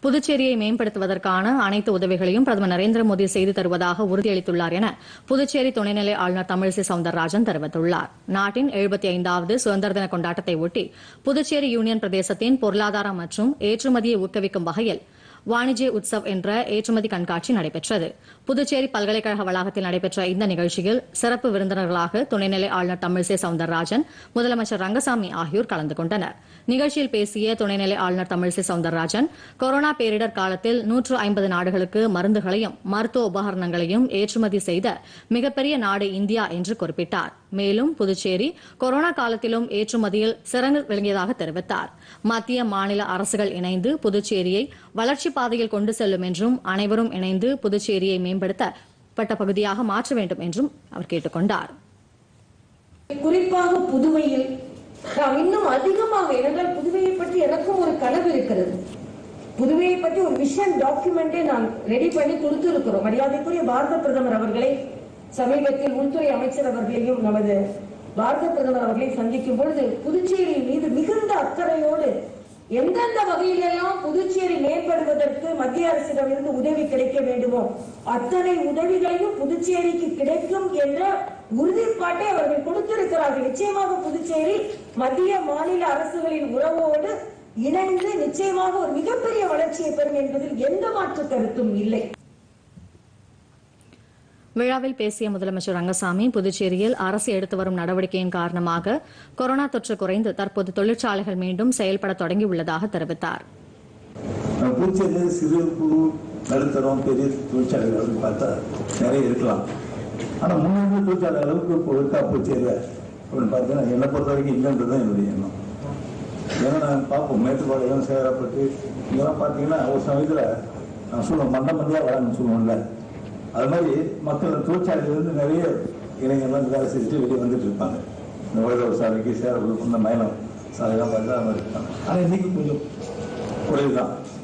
புதுச்சேரியை மேம்படுத்துவதற்கான அனைத்து உதவிகளையும் பிரதமர் நரேந்திர மோடி செய்து தருவதாக உறுதியளித்துள்ளார் என புதுச்சேரி துணைநிலை ஆளுநர் தமிழிசை சவுந்தரராஜன் தெரிவித்துள்ளார் நாட்டின் எழுபத்தி ஐந்தாவது சுதந்திர தின கொண்டாட்டத்தை ஒட்டி புதுச்சேரி யூனியன் பிரதேசத்தின் பொருளாதாரம் மற்றும் ஏற்றுமதியை ஊக்குவிக்கும் வகையில் வாணிஜ்ய உத்சவ் என்ற ஏற்றுமதி கண்காட்சி நடைபெற்றது புதுச்சேரி பல்கலைக்கழக வளாகத்தில் நடைபெற்ற இந்த நிகழ்ச்சியில் சிறப்பு விருந்தினர்களாக துணைநிலை ஆளுநர் தமிழிசை சவுந்தரராஜன் முதலமைச்சர் ரங்கசாமி ஆகியோர் கலந்து கொண்டனர் நிகழ்ச்சியில் பேசிய துணைநிலை ஆளுநர் தமிழிசை சவுந்தரராஜன் கொரோனா பேரிடர் காலத்தில் நூற்று ஐம்பது நாடுகளுக்கு மருந்துகளையும் மருத்துவ உபகரணங்களையும் ஏற்றுமதி செய்த மிகப்பெரிய நாடு இந்தியா என்று குறிப்பிட்டார் மேலும் புதுச்சேரி கொரோனா காலத்திலும் ஏற்றுமதியில் சிறந்து விளங்கியதாக தெரிவித்தார் மத்திய மாநில அரசுகள் இணைந்து புதுச்சேரியை வளர்ச்சிப் பாதையில் கொண்டு செல்லும் என்றும் அனைவரும் இணைந்து புதுச்சேரியை மேம்படுத்தப்பட்ட பகுதியாக மாற்ற வேண்டும் என்றும் அவர் கேட்டுக் கொண்டார் குறிப்பாக புதுவையில் நாம் இன்னும் அதிகமாக ஏனென்றால் புதுவையை பற்றி எனக்கும் ஒரு கனவு இருக்கிறது புதுவையை பற்றி ஒரு விஷன் டாக்குமெண்டே நான் ரெடி பண்ணி கொடுத்து இருக்கிறோம் மரியாதைக்குரிய பாரத பிரதமர் அவர்களை சமீபத்தில் உள்துறை அமைச்சர் அவர்களையும் நமது பாரத பிரதமர் அவர்களை சந்திக்கும் பொழுது புதுச்சேரி மீது மிகுந்த அக்கறையோடு எந்தெந்த வகையிலெல்லாம் புதுச்சேரி மேம்படுவதற்கு மத்திய அரசிடமிருந்து உதவி கிடைக்க வேண்டுமோ அத்தனை உதவிகளையும் புதுச்சேரிக்கு கிடைக்கும் என்ற உறுதிப்பாட்டை அவர்கள் கொடுத்திருக்கிறார்கள் நிச்சயமாக புதுச்சேரி மத்திய மாநில அரசுகளின் உறவோடு இணைந்து நிச்சயமாக ஒரு மிகப்பெரிய வளர்ச்சியை பெறும் என்பதில் எந்த மாற்று கருத்தும் இல்லை விழாவில் பேசிய முதலமைச்சர் ரங்கசாமி புதுச்சேரியில் அரசு எடுத்து வரும் நடவடிக்கையின் காரணமாக கொரோனா தொற்று குறைந்து தற்போது தொழிற்சாலைகள் மீண்டும் செயல்பட தொடங்கியுள்ளதாக தெரிவித்தார் நம்ம புதுச்சேரியில் சிறு குறு நடுத்தரம் பெரிய தொழிற்சாலைகள் அப்படின்னு பார்த்தா நிறைய இருக்கலாம் ஆனால் முன்னாடி தொழிற்சாலை அளவுக்கு இப்போ இருக்கா புதுச்சேரி அப்படின்னு பார்த்தீங்கன்னா என்னை பொறுத்த வரைக்கும் இல்லைன்றது தான் என்னுடைய எண்ணம் ஏன்னா நான் பார்ப்போம் மேட்டுப்பாளையம் சேகரப்பட்டு இதெல்லாம் பார்த்தீங்கன்னா ஒரு சமயத்தில் நான் சொல்லுவேன் மண்ட மண்டியாக வராங்கன்னு சொல்லுவோம்ல அது மாதிரி மக்கள் தொழிற்சாலையிலேருந்து நிறைய இளைஞர்லாம் வேலை செஞ்சுட்டு வெளியே வந்துட்டு இருப்பாங்க இந்த உலக சாலைக்கு சேரக்குள்ள இந்த மயிலம் சாலைலாம் பார்த்தா அது மாதிரி இருப்பாங்க ஆனால் இன்னைக்கு கொஞ்சம் குறைவு தான்